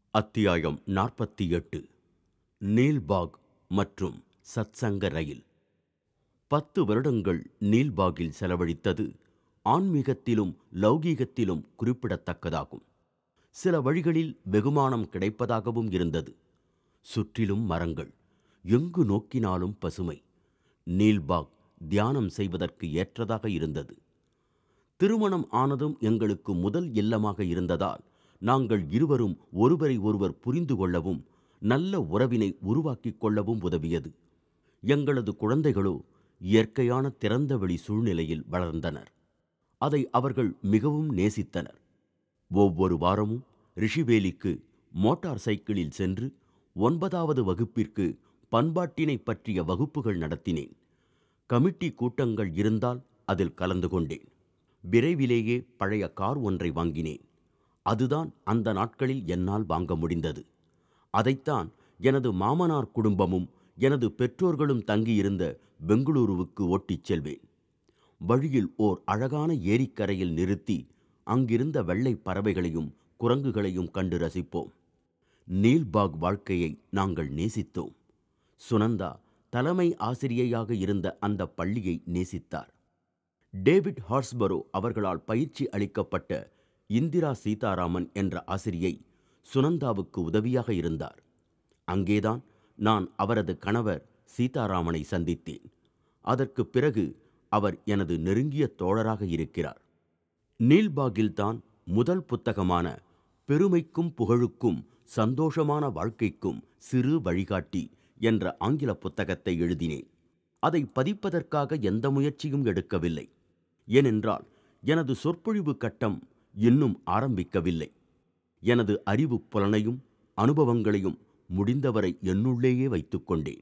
அத்தியாயம் நாற்பத்தி எட்டு நீல்பாக் மற்றும் சத்சங்க ரயில் பத்து வருடங்கள் நீல்பாகில் செலவழித்தது ஆன்மீகத்திலும் லௌகீகத்திலும் குறிப்பிடத்தக்கதாகும் சில வழிகளில் வெகுமானம் கிடைப்பதாகவும் இருந்தது சுற்றிலும் மரங்கள் எங்கு நோக்கினாலும் பசுமை நீல்பாக் தியானம் செய்வதற்கு ஏற்றதாக இருந்தது திருமணம் ஆனதும் எங்களுக்கு முதல் இல்லமாக இருந்ததால் நாங்கள் இருவரும் ஒருவரை ஒருவர் புரிந்து கொள்ளவும் நல்ல உறவினை உருவாக்கிக் கொள்ளவும் உதவியது எங்களது குழந்தைகளோ இயற்கையான திறந்தவெளி சூழ்நிலையில் வளர்ந்தனர் அதை அவர்கள் மிகவும் நேசித்தனர் ஒவ்வொரு வாரமும் ரிஷிவேலிக்கு மோட்டார் சைக்கிளில் சென்று ஒன்பதாவது வகுப்பிற்கு பண்பாட்டினை பற்றிய வகுப்புகள் நடத்தினேன் கமிட்டி கூட்டங்கள் இருந்தால் அதில் கலந்து கொண்டேன் விரைவிலேயே பழைய கார் ஒன்றை வாங்கினேன் அதுதான் அந்த நாட்களில் என்னால் வாங்க முடிந்தது அதைத்தான் எனது மாமனார் குடும்பமும் எனது பெற்றோர்களும் தங்கியிருந்த பெங்களூருவுக்கு ஓட்டிச் செல்வேன் வழியில் ஓர் அழகான ஏரிக்கரையில் நிறுத்தி அங்கிருந்த வெள்ளை பறவைகளையும் குரங்குகளையும் கண்டு ரசிப்போம் நீல்பாக் வாழ்க்கையை நாங்கள் நேசித்தோம் சுனந்தா தலைமை ஆசிரியையாக இருந்த அந்த பள்ளியை நேசித்தார் டேவிட் ஹார்ஸ்பரோ அவர்களால் பயிற்சி அளிக்கப்பட்ட இந்திரா சீதாராமன் என்ற ஆசிரியை சுனந்தாவுக்கு உதவியாக இருந்தார் அங்கேதான் நான் அவரது கணவர் சீதாராமனை சந்தித்தேன் அதற்கு பிறகு அவர் எனது நெருங்கிய தோழராக இருக்கிறார் நீல்பாகில்தான் முதல் புத்தகமான பெருமைக்கும் புகழுக்கும் சந்தோஷமான வாழ்க்கைக்கும் சிறு வழிகாட்டி என்ற ஆங்கில புத்தகத்தை எழுதினேன் அதை பதிப்பதற்காக எந்த முயற்சியும் எடுக்கவில்லை ஏனென்றால் எனது சொற்பொழிவு கட்டம் இன்னும் ஆரம்பிக்கவில்லை எனது அறிவு புலனையும் அனுபவங்களையும் முடிந்தவரை என்னுள்ளேயே வைத்துக்கொண்டேன்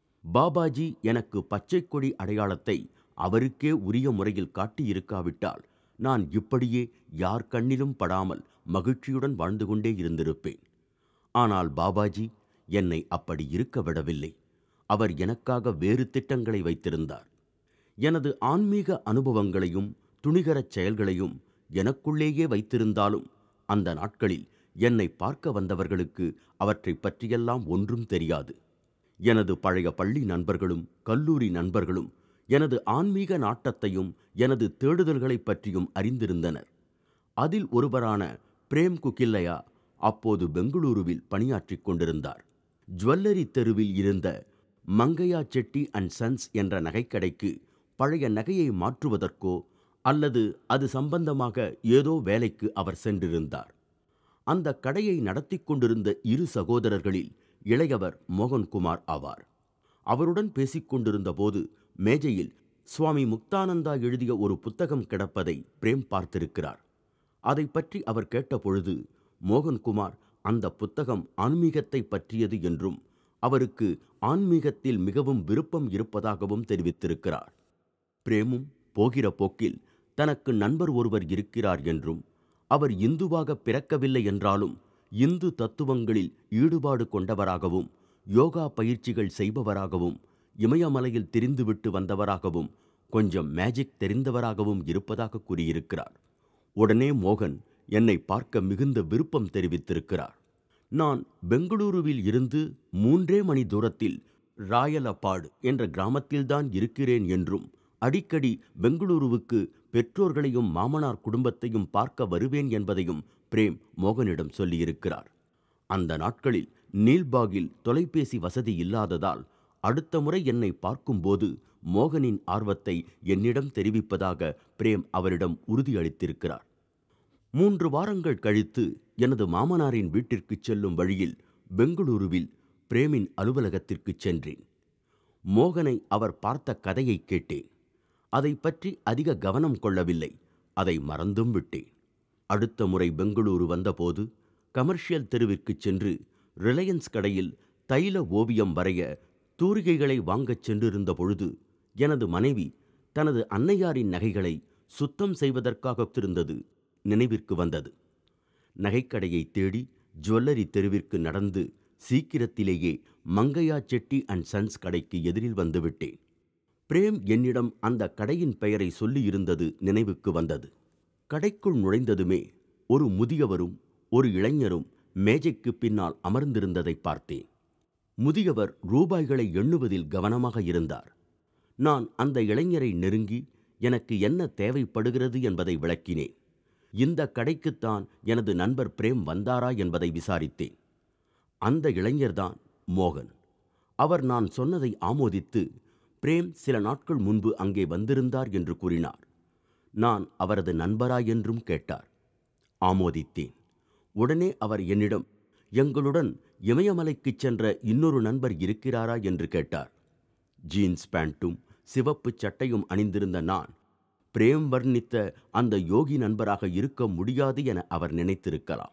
பாபாஜி எனக்கு பச்சை கொடி அடையாளத்தை அவருக்கே உரிய முறையில் காட்டியிருக்காவிட்டால் நான் இப்படியே யார் கண்ணிலும் படாமல் மகிழ்ச்சியுடன் வாழ்ந்து கொண்டே இருந்திருப்பேன் ஆனால் பாபாஜி என்னை அப்படி இருக்க விடவில்லை அவர் எனக்காக வேறு திட்டங்களை வைத்திருந்தார் எனது ஆன்மீக அனுபவங்களையும் துணிகரச் செயல்களையும் எனக்குள்ளேயே வைத்திருந்தாலும் அந்த நாட்களில் என்னை பார்க்க வந்தவர்களுக்கு அவற்றை பற்றியெல்லாம் ஒன்றும் தெரியாது எனது பழைய பள்ளி நண்பர்களும் கல்லூரி நண்பர்களும் எனது ஆன்மீக நாட்டத்தையும் எனது தேடுதல்களைப் பற்றியும் அறிந்திருந்தனர் அதில் ஒருவரான பிரேம் குகில்லையா அப்போது பெங்களூருவில் பணியாற்றிக் கொண்டிருந்தார் ஜுவல்லரி தெருவில் இருந்த மங்கையா செட்டி அண்ட் சன்ஸ் என்ற நகைக்கடைக்கு பழைய நகையை மாற்றுவதற்கோ அல்லது அது சம்பந்தமாக ஏதோ வேலைக்கு அவர் சென்றிருந்தார் அந்த கடையை நடத்தி கொண்டிருந்த இரு சகோதரர்களில் இளையவர் மோகன்குமார் ஆவார் அவருடன் பேசிக்கொண்டிருந்த போது மேஜையில் சுவாமி முக்தானந்தா எழுதிய ஒரு புத்தகம் கிடப்பதை பிரேம் பார்த்திருக்கிறார் அதை பற்றி அவர் கேட்டபொழுது மோகன்குமார் அந்த புத்தகம் ஆன்மீகத்தை பற்றியது என்றும் அவருக்கு ஆன்மீகத்தில் மிகவும் விருப்பம் இருப்பதாகவும் தெரிவித்திருக்கிறார் பிரேமும் போகிற போக்கில் தனக்கு நண்பர் ஒருவர் இருக்கிறார் என்றும் அவர் இந்துவாக பிறக்கவில்லை என்றாலும் இந்து தத்துவங்களில் ஈடுபாடு கொண்டவராகவும் யோகா பயிற்சிகள் செய்பவராகவும் இமயமலையில் திரிந்துவிட்டு வந்தவராகவும் கொஞ்சம் மேஜிக் தெரிந்தவராகவும் இருப்பதாக கூறியிருக்கிறார் உடனே மோகன் என்னை பார்க்க மிகுந்த விருப்பம் தெரிவித்திருக்கிறார் நான் பெங்களூருவில் இருந்து மூன்றே மணி தூரத்தில் ராயலப்பாடு என்ற கிராமத்தில்தான் இருக்கிறேன் என்றும் அடிக்கடி பெங்களூருவுக்கு பெற்றோர்களையும் மாமனார் குடும்பத்தையும் பார்க்க வருவேன் என்பதையும் பிரேம் மோகனிடம் சொல்லியிருக்கிறார் அந்த நாட்களில் நீல்பாகில் தொலைபேசி வசதி இல்லாததால் அடுத்த முறை என்னை பார்க்கும்போது மோகனின் ஆர்வத்தை என்னிடம் தெரிவிப்பதாக பிரேம் அவரிடம் உறுதியளித்திருக்கிறார் மூன்று வாரங்கள் கழித்து எனது மாமனாரின் வீட்டிற்கு செல்லும் வழியில் பெங்களூருவில் பிரேமின் அலுவலகத்திற்கு சென்றேன் மோகனை அவர் பார்த்த கதையை கேட்டேன் அதை பற்றி அதிக கவனம் கொள்ளவில்லை அதை மறந்தும் விட்டேன் அடுத்த முறை பெங்களூரு வந்தபோது கமர்ஷியல் தெருவிற்கு சென்று ரிலையன்ஸ் கடையில் தைல ஓவியம் வரைய தூரிகைகளை வாங்கச் சென்றிருந்த பொழுது எனது மனைவி தனது அன்னையாரின் நகைகளை சுத்தம் செய்வதற்காக இருந்தது நினைவிற்கு வந்தது நகைக்கடையை தேடி ஜுவல்லரி தெருவிற்கு நடந்து சீக்கிரத்திலேயே மங்கையா செட்டி அண்ட் சன்ஸ் கடைக்கு எதிரில் வந்துவிட்டேன் பிரேம் என்னிடம் அந்த கடையின் பெயரை சொல்லியிருந்தது நினைவுக்கு வந்தது கடைக்குள் நுழைந்ததுமே ஒரு முதியவரும் ஒரு இளைஞரும் மேஜைக்கு பின்னால் அமர்ந்திருந்ததை பார்த்தேன் முதியவர் ரூபாய்களை எண்ணுவதில் கவனமாக இருந்தார் நான் அந்த இளைஞரை நெருங்கி எனக்கு என்ன தேவைப்படுகிறது என்பதை விளக்கினேன் இந்த கடைக்குத்தான் எனது நண்பர் பிரேம் வந்தாரா என்பதை விசாரித்தேன் அந்த இளைஞர்தான் மோகன் அவர் நான் சொன்னதை ஆமோதித்து பிரேம் சில நாட்கள் முன்பு அங்கே வந்திருந்தார் என்று கூறினார் நான் அவரது நண்பரா என்றும் கேட்டார் ஆமோதித்தேன் உடனே அவர் என்னிடம் எங்களுடன் இமயமலைக்குச் சென்ற இன்னொரு நண்பர் இருக்கிறாரா என்று கேட்டார் ஜீன்ஸ் பேண்ட்டும் சிவப்பு சட்டையும் அணிந்திருந்த நான் பிரேம் வர்ணித்த அந்த யோகி நண்பராக இருக்க முடியாது என அவர் நினைத்திருக்கலாம்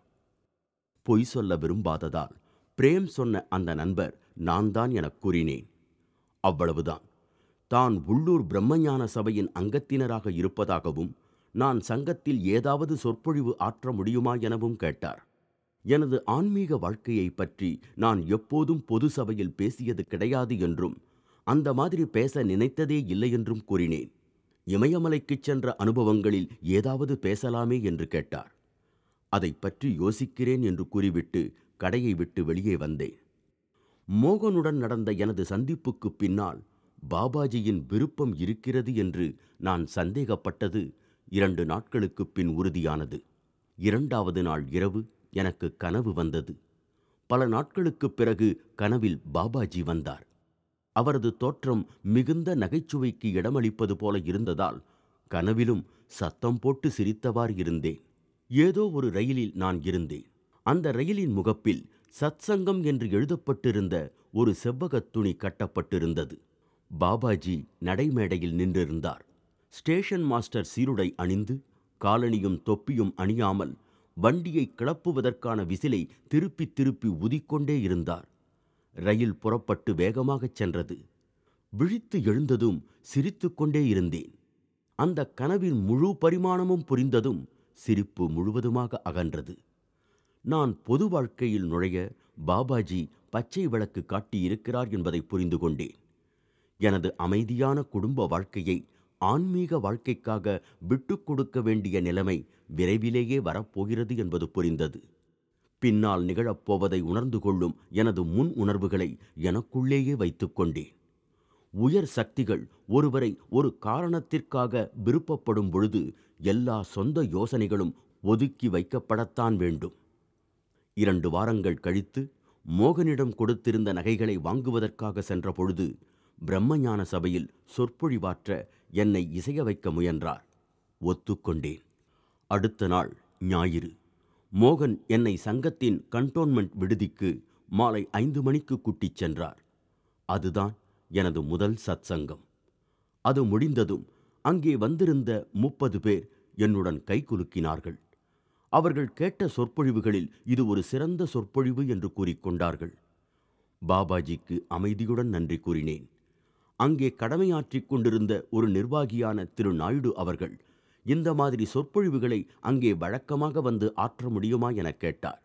பொய் சொல்ல விரும்பாததால் பிரேம் சொன்ன அந்த நண்பர் நான் தான் எனக் கூறினேன் அவ்வளவுதான் தான் உள்ளூர் பிரம்மஞான சபையின் அங்கத்தினராக இருப்பதாகவும் நான் சங்கத்தில் ஏதாவது சொற்பொழிவு ஆற்ற முடியுமா எனவும் கேட்டார் எனது ஆன்மீக வாழ்க்கையை பற்றி நான் எப்போதும் பொது சபையில் பேசியது கிடையாது என்றும் அந்த மாதிரி பேச நினைத்ததே இல்லை என்றும் கூறினேன் இமயமலைக்குச் சென்ற அனுபவங்களில் ஏதாவது பேசலாமே என்று கேட்டார் அதை பற்றி யோசிக்கிறேன் என்று கூறிவிட்டு கடையை விட்டு வெளியே வந்தேன் மோகனுடன் நடந்த எனது சந்திப்புக்கு பின்னால் பாபாஜியின் விருப்பம் இருக்கிறது என்று நான் சந்தேகப்பட்டது இரண்டு நாட்களுக்குப் பின் உறுதியானது இரண்டாவது நாள் இரவு எனக்கு கனவு வந்தது பல நாட்களுக்குப் பிறகு கனவில் பாபாஜி வந்தார் அவரது தோற்றம் மிகுந்த நகைச்சுவைக்கு இடமளிப்பது போல இருந்ததால் கனவிலும் சத்தம் போட்டு சிரித்தவாறு இருந்தேன் ஏதோ ஒரு ரயிலில் நான் இருந்தேன் அந்த ரயிலின் முகப்பில் சத்சங்கம் என்று எழுதப்பட்டிருந்த ஒரு செவ்வகத் துணி கட்டப்பட்டிருந்தது பாபாஜி நடைமேடையில் நின்றிருந்தார் ஸ்டேஷன் மாஸ்டர் சீருடை அணிந்து காலணியும் தொப்பியும் அணியாமல் வண்டியை கிளப்புவதற்கான விசிலை திருப்பி திருப்பி ஊதிக்கொண்டே இருந்தார் ரயில் புறப்பட்டு வேகமாகச் சென்றது விழித்து எழுந்ததும் சிரித்துக்கொண்டே இருந்தேன் அந்த கனவின் முழு பரிமாணமும் புரிந்ததும் சிரிப்பு முழுவதுமாக அகன்றது நான் பொது வாழ்க்கையில் நுழைய பாபாஜி பச்சை விளக்கு காட்டியிருக்கிறார் என்பதை புரிந்து கொண்டேன் எனது அமைதியான குடும்ப வாழ்க்கையை ஆன்மீக வாழ்க்கைக்காக விட்டுக் கொடுக்க வேண்டிய நிலைமை விரைவிலேயே வரப்போகிறது என்பது புரிந்தது பின்னால் நிகழப்போவதை உணர்ந்து கொள்ளும் எனது முன் உணர்வுகளை எனக்குள்ளேயே வைத்துக் கொண்டேன் உயர் சக்திகள் ஒருவரை ஒரு காரணத்திற்காக விருப்பப்படும் பொழுது எல்லா சொந்த யோசனைகளும் ஒதுக்கி வைக்கப்படத்தான் வேண்டும் இரண்டு வாரங்கள் கழித்து மோகனிடம் கொடுத்திருந்த நகைகளை வாங்குவதற்காக சென்ற பொழுது பிரம்மஞான சபையில் சொற்பொழிவாற்ற என்னை இசைய வைக்க முயன்றார் ஒத்துக்கொண்டேன் அடுத்த நாள் ஞாயிறு மோகன் என்னை சங்கத்தின் கண்டோன்மெண்ட் விடுதிக்கு மாலை ஐந்து மணிக்கு கூட்டிச் சென்றார் அதுதான் எனது முதல் சத்சங்கம் அது முடிந்ததும் அங்கே வந்திருந்த முப்பது பேர் என்னுடன் கைகுலுக்கினார்கள் அவர்கள் கேட்ட சொற்பொழிவுகளில் இது ஒரு சிறந்த சொற்பொழிவு என்று கூறிக்கொண்டார்கள் பாபாஜிக்கு அமைதியுடன் நன்றி கூறினேன் அங்கே கடமையாற்றிக் கொண்டிருந்த ஒரு நிர்வாகியான திரு நாயுடு அவர்கள் இந்த மாதிரி சொற்பொழிவுகளை அங்கே வழக்கமாக வந்து ஆற்ற முடியுமா எனக் கேட்டார்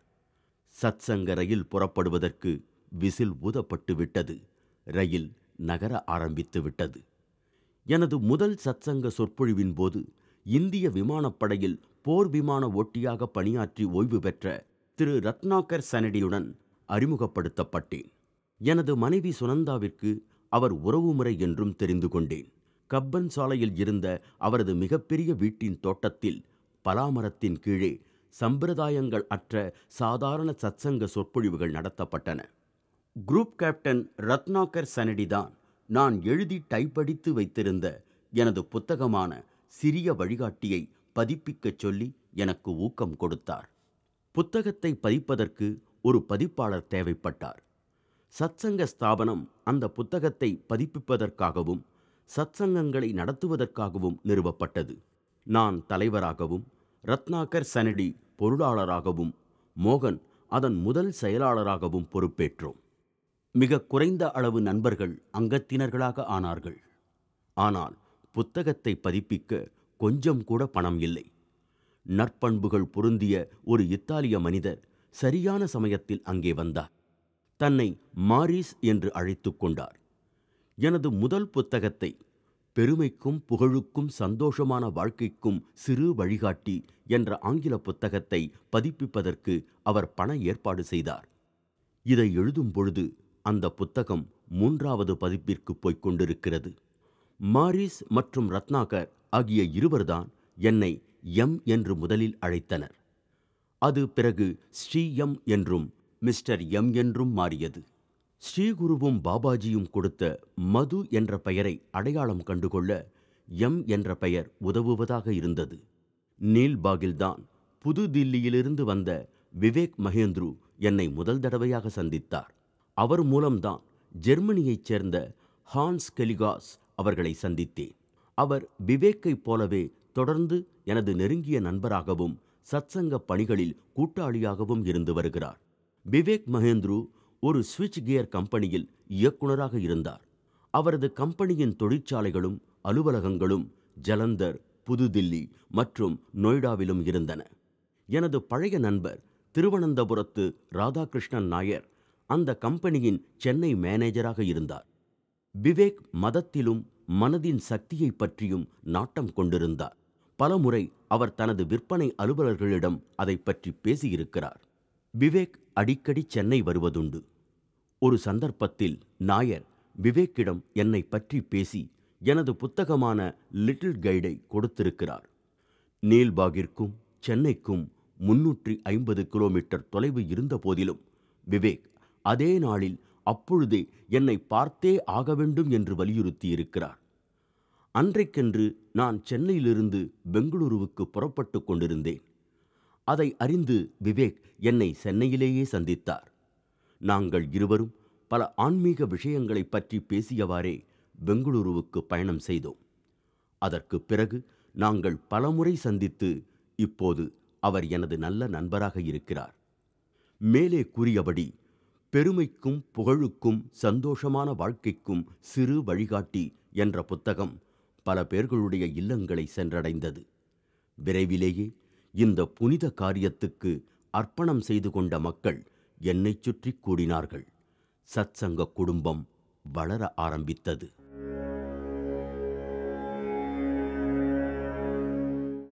சத்சங்க ரயில் புறப்படுவதற்கு விசில் ஊதப்பட்டு விட்டது ரயில் நகர ஆரம்பித்து விட்டது எனது முதல் சத்சங்க சொற்பொழிவின் போது இந்திய விமானப்படையில் போர் விமான ஓட்டியாக பணியாற்றி ஓய்வு பெற்ற திரு ரத்னாகர் சனடியுடன் அறிமுகப்படுத்தப்பட்டேன் எனது மனைவி சுனந்தாவிற்கு அவர் உறவுமுறை என்றும் தெரிந்து கொண்டேன் கப்பன் சாலையில் இருந்த அவரது மிகப்பெரிய வீட்டின் தோட்டத்தில் பலாமரத்தின் கீழே சம்பிரதாயங்கள் அற்ற சாதாரண சத்சங்க சொற்பொழிவுகள் நடத்தப்பட்டன குரூப் கேப்டன் ரத்னாகர் சனடிதான் நான் எழுதி டைப்படித்து வைத்திருந்த எனது புத்தகமான சிறிய வழிகாட்டியை பதிப்பிக்கச் சொல்லி எனக்கு ஊக்கம் கொடுத்தார் புத்தகத்தை பதிப்பதற்கு ஒரு பதிப்பாளர் தேவைப்பட்டார் சத்சங்க ஸ்தாபனம் அந்த புத்தகத்தை பதிப்பிப்பதற்காகவும் சத்சங்கங்களை நடத்துவதற்காகவும் நிறுவப்பட்டது நான் தலைவராகவும் ரத்னாகர் சனடி பொருளாளராகவும் மோகன் அதன் முதல் செயலாளராகவும் பொறுப்பேற்றோம் மிக குறைந்த அளவு நண்பர்கள் அங்கத்தினர்களாக ஆனார்கள் ஆனால் புத்தகத்தை பதிப்பிக்க கொஞ்சம் கூட பணம் இல்லை நற்பண்புகள் பொருந்திய ஒரு இத்தாலிய மனிதர் சரியான சமயத்தில் அங்கே வந்தார் தன்னை மாரிஸ் என்று அழைத்துக் கொண்டார் எனது முதல் புத்தகத்தை பெருமைக்கும் புகழுக்கும் சந்தோஷமான வாழ்க்கைக்கும் சிறு வழிகாட்டி என்ற ஆங்கில புத்தகத்தை பதிப்பிப்பதற்கு அவர் பண ஏற்பாடு செய்தார் இதை எழுதும் பொழுது அந்த புத்தகம் மூன்றாவது பதிப்பிற்கு போய்க் கொண்டிருக்கிறது மாரிஸ் மற்றும் ரத்னாகர் ஆகிய இருவர்தான் என்னை எம் என்று முதலில் அழைத்தனர் அது பிறகு ஸ்ரீ எம் என்றும் மிஸ்டர் எம் என்றும் மாறியது ஸ்ரீகுருவும் பாபாஜியும் கொடுத்த மது என்ற பெயரை அடையாளம் கண்டுகொள்ள எம் என்ற பெயர் உதவுவதாக இருந்தது நீல்பாகில்தான் புது தில்லியிலிருந்து வந்த விவேக் மகேந்திரு என்னை முதல் தடவையாக சந்தித்தார் அவர் மூலம்தான் ஜெர்மனியைச் சேர்ந்த ஹான்ஸ் கெலிகாஸ் அவர்களை சந்தித்தேன் அவர் விவேக்கைப் போலவே தொடர்ந்து எனது நெருங்கிய நண்பராகவும் சத்சங்க பணிகளில் கூட்டாளியாகவும் இருந்து வருகிறார் விவேக் மகேந்திரு ஒரு சுவிட்ச் கியர் கம்பெனியில் இயக்குனராக இருந்தார் அவரது கம்பெனியின் தொழிற்சாலைகளும் அலுவலகங்களும் ஜலந்தர் புதுதில்லி மற்றும் நொய்டாவிலும் இருந்தன எனது பழைய நண்பர் திருவனந்தபுரத்து ராதாகிருஷ்ணன் நாயர் அந்த கம்பெனியின் சென்னை மேனேஜராக இருந்தார் விவேக் மதத்திலும் மனதின் சக்தியை பற்றியும் நாட்டம் கொண்டிருந்தார் பலமுறை அவர் தனது விற்பனை அலுவலர்களிடம் அதை பற்றி பேசியிருக்கிறார் விவேக் அடிக்கடி சென்னை வருவதுண்டு ஒரு சந்தர்ப்பத்தில் நாயர் விவேக்கிடம் என்னை பற்றி பேசி எனது புத்தகமான லிட்டில் கைடை கொடுத்திருக்கிறார் நீல்பாகிற்கும் சென்னைக்கும் முன்னூற்றி ஐம்பது கிலோமீட்டர் தொலைவு இருந்த போதிலும் விவேக் அதே நாளில் அப்பொழுதே என்னை பார்த்தே ஆக வேண்டும் என்று வலியுறுத்தியிருக்கிறார் அன்றைக்கென்று நான் சென்னையிலிருந்து பெங்களூருவுக்கு புறப்பட்டு கொண்டிருந்தேன் அதை அறிந்து விவேக் என்னை சென்னையிலேயே சந்தித்தார் நாங்கள் இருவரும் பல ஆன்மீக விஷயங்களைப் பற்றி பேசியவாறே பெங்களூருவுக்கு பயணம் செய்தோம் அதற்கு பிறகு நாங்கள் பலமுறை சந்தித்து இப்போது அவர் எனது நல்ல நண்பராக இருக்கிறார் மேலே கூறியபடி பெருமைக்கும் புகழுக்கும் சந்தோஷமான வாழ்க்கைக்கும் சிறு வழிகாட்டி என்ற புத்தகம் பல பேர்களுடைய இல்லங்களை சென்றடைந்தது விரைவிலேயே இந்த புனித காரியத்துக்கு அர்ப்பணம் செய்து கொண்ட மக்கள் என்னைச் சுற்றி கூடினார்கள் சத்சங்க குடும்பம் வளர ஆரம்பித்தது